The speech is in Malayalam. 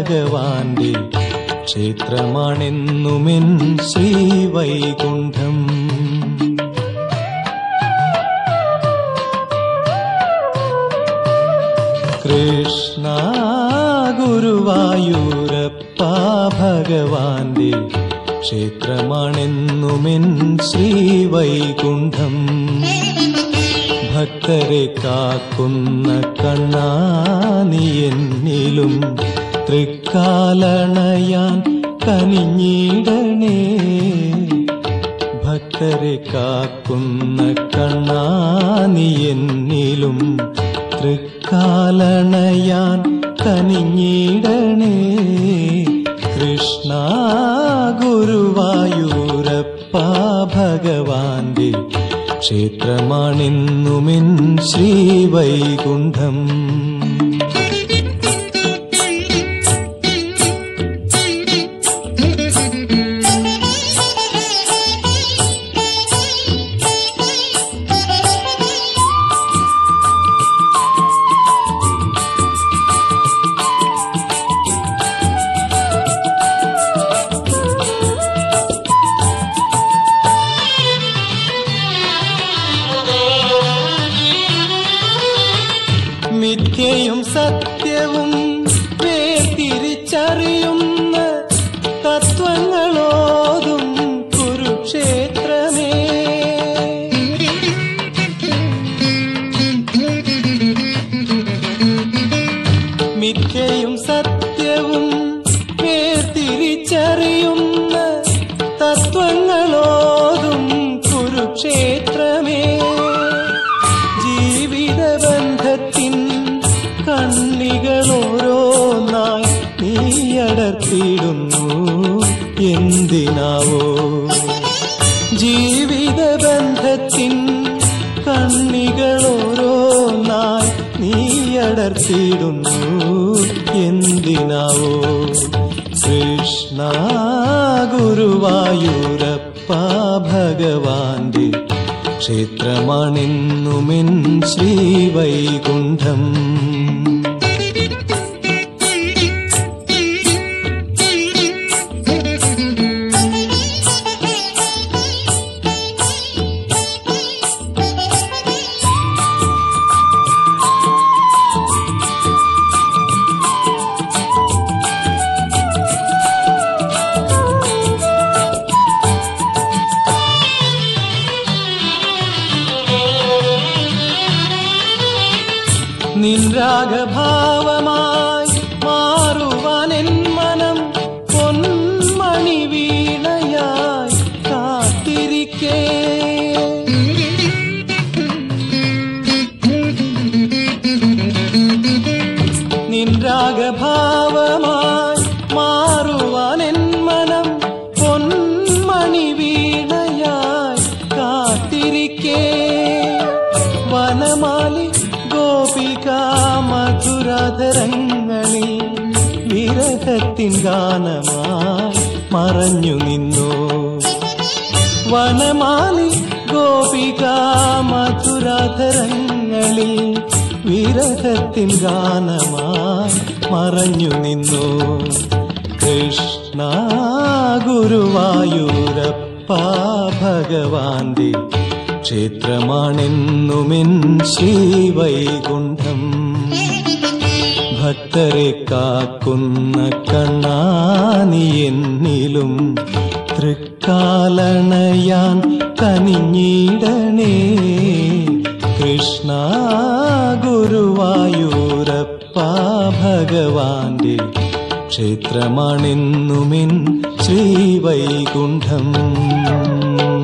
ഭഗവാന്റെ ക്ഷേത്രമാണെന്നുമെൻ ശ്രീവൈകുണ്ഠം കൃഷ്ണ ഗുരുവായൂരപ്പ ഭഗവാന്റെ ക്ഷേത്രമാണെന്നുമെൻ ശ്രീവൈകുണ്ഠം ഭക്തരെ കാക്കുന്ന കണ്ണാനി എന്നിലും തൃക്കാലണയാൻ കനിഞ്ഞിടണേ ഭക്തരെ കാക്കുന്ന കണ്ണാനി എന്നിലും തൃക്കാലണയാൻ കനിഞ്ഞിടണേ കൃഷ്ണ ഗുരുവായൂരപ്പ ഭഗവാന്റെ ക്ഷേത്രമാണെന്നുമെൻ ശ്രീവൈകുണ്ഠം മിഥ്യയും സത്യവും വേർതിരിച്ചറിയുന്ന തത്വങ്ങളോതും കുരുക്ഷേത്രമേ മിഥ്യയും സത്യവും വേർതിരിച്ചറിയുന്ന തത്വങ്ങളോതും കുരുക്ഷേത്രമേ ജീവിതബന്ധത്തിൻ കണ്ണികളോരോന്നായി നീയടർത്തിയിടുന്നു എന്തിനാവോ ജീവിതബന്ധത്തിൻ കണ്ണികളോരോന്നായി നീയടർത്തിയിടുന്നു എന്തിനാവോ കൃഷ്ണ ഗുരുവായൂരപ്പ ഭഗവാന്റെ ക്ഷേത്രമാണെന്നുമെൻ ശ്രീവൈകുണ്ഠം നിൻരാഗഭാവമായി മാറുവാൻ എൻ മനം പൊന്മണി വീണയായി കാത്തിരിക്കേ നിൻരാഗഭാവമായി മാറുവാൻ എൻ മനം പൊന്മണി വീണയായി കാത്തിരിക്കേ വനമാലി ഗോപിക മധുരാധരങ്ങളിൽ വിരഹത്തിൻ ഗാനമായി മറഞ്ഞു നിന്നു വനമാലി ഗോപിക മധുരാധരങ്ങളിൽ വിരഹത്തിൻ ഗാനമായി മറഞ്ഞു നിന്നു കൃഷ്ണ ഗുരുവായൂരപ്പ ഭഗവാന്റെ ക്ഷേത്രമാണെന്നുമെൻ ശ്രീവൈകുണ്ഠം ഭക്തരെ കാക്കുന്ന കണ്ണാനി എന്നിലും തൃക്കാലണയാൻ കനിഞ്ഞിടണേ കൃഷ്ണ ഗുരുവായൂരപ്പ ഭഗവാന്റെ ക്ഷേത്രമാണെന്നുമെൻ ശ്രീവൈകുണ്ഠം